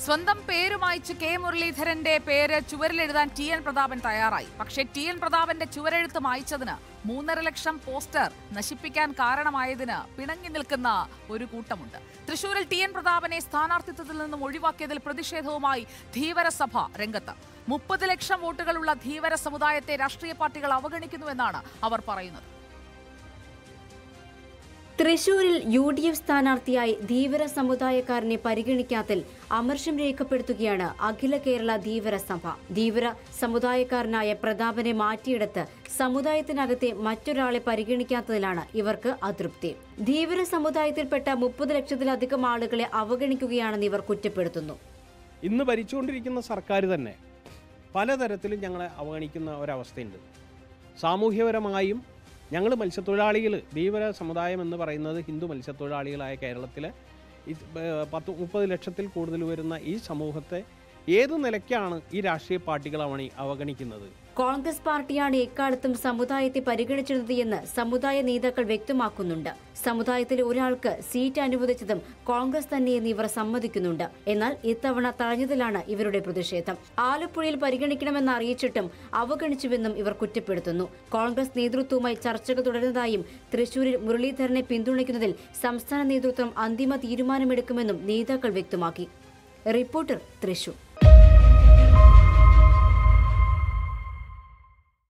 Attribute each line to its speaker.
Speaker 1: സ്വന്തം പേര് മായ്ച്ച് കെ മുരളീധരന്റെ പേര് ചുവരിലെഴുതാൻ ടി എൻ പ്രതാപൻ തയ്യാറായി പക്ഷേ ടി എൻ പ്രതാപന്റെ ചുവരെഴുത്ത് മായ്ച്ചതിന് മൂന്നര ലക്ഷം പോസ്റ്റർ നശിപ്പിക്കാൻ കാരണമായതിന് പിണങ്ങി നിൽക്കുന്ന ഒരു കൂട്ടമുണ്ട് തൃശൂരിൽ ടി എൻ പ്രതാപനെ സ്ഥാനാർത്ഥിത്വത്തിൽ നിന്നും ഒഴിവാക്കിയതിൽ പ്രതിഷേധവുമായി ധീവര സഭ രംഗത്ത് മുപ്പത് ലക്ഷം വോട്ടുകളുള്ള ധീവര സമുദായത്തെ രാഷ്ട്രീയ പാർട്ടികൾ അവഗണിക്കുന്നുവെന്നാണ് അവർ പറയുന്നത്
Speaker 2: തൃശൂരിൽ യു ഡി എഫ് സ്ഥാനാർത്ഥിയായി ധീവര സമുദായക്കാരനെ പരിഗണിക്കാത്തിൽ അമർഷം രേഖപ്പെടുത്തുകയാണ് അഖില കേരള ധീവര സഭ ധീവര സമുദായക്കാരനായ പ്രതാപനെ മാറ്റിയെടുത്ത് സമുദായത്തിനകത്തെ മറ്റൊരാളെ പരിഗണിക്കാത്തതിലാണ് ഇവർക്ക് അതൃപ്തി ധീവര സമുദായത്തിൽപ്പെട്ട മുപ്പത് ലക്ഷത്തിലധികം ആളുകളെ അവഗണിക്കുകയാണെന്ന് ഇവർ കുറ്റപ്പെടുത്തുന്നു
Speaker 3: ഇന്ന് ഭരിച്ചുകൊണ്ടിരിക്കുന്ന സർക്കാർ തന്നെ പലതരത്തിലും ഞങ്ങളെ അവഗണിക്കുന്ന ഒരവസ്ഥയുണ്ട് സാമൂഹ്യപരമായും ഞങ്ങൾ മത്സ്യത്തൊഴിലാളികൾ ധീവര സമുദായം എന്ന് പറയുന്നത് ഹിന്ദു മത്സ്യത്തൊഴിലാളികളായ കേരളത്തിലെ ഈ ഏഹ്, പത്ത് മുപ്പത് ലക്ഷത്തിൽ കൂടുതൽ വരുന്ന ഈ സമൂഹത്തെ ഏത് നിലയ്ക്കാണ് ഈ രാഷ്ട്രീയ പാർട്ടികൾ അവണി അവഗണിക്കുന്നത്
Speaker 2: കോൺഗ്രസ് പാർട്ടിയാണ് എക്കാലത്തും സമുദായത്തെ പരിഗണിച്ചിരുന്നത് എന്ന് സമുദായ നേതാക്കൾ വ്യക്തമാക്കുന്നുണ്ട് സമുദായത്തിലെ ഒരാൾക്ക് സീറ്റ് അനുവദിച്ചതും കോൺഗ്രസ് തന്നെയെന്ന് ഇവർ സമ്മതിക്കുന്നുണ്ട് എന്നാൽ ഇത്തവണ തഴഞ്ഞതിലാണ് ഇവരുടെ പ്രതിഷേധം ആലപ്പുഴയിൽ പരിഗണിക്കണമെന്ന് അറിയിച്ചിട്ടും അവഗണിച്ചുവെന്നും ഇവർ കുറ്റപ്പെടുത്തുന്നു കോൺഗ്രസ് നേതൃത്വവുമായി ചർച്ചകൾ തുടരുന്നതായും തൃശൂരിൽ മുരളീധരനെ പിന്തുണയ്ക്കുന്നതിൽ സംസ്ഥാന നേതൃത്വം അന്തിമ തീരുമാനമെടുക്കുമെന്നും നേതാക്കൾ വ്യക്തമാക്കി റിപ്പോർട്ടർ തൃശൂർ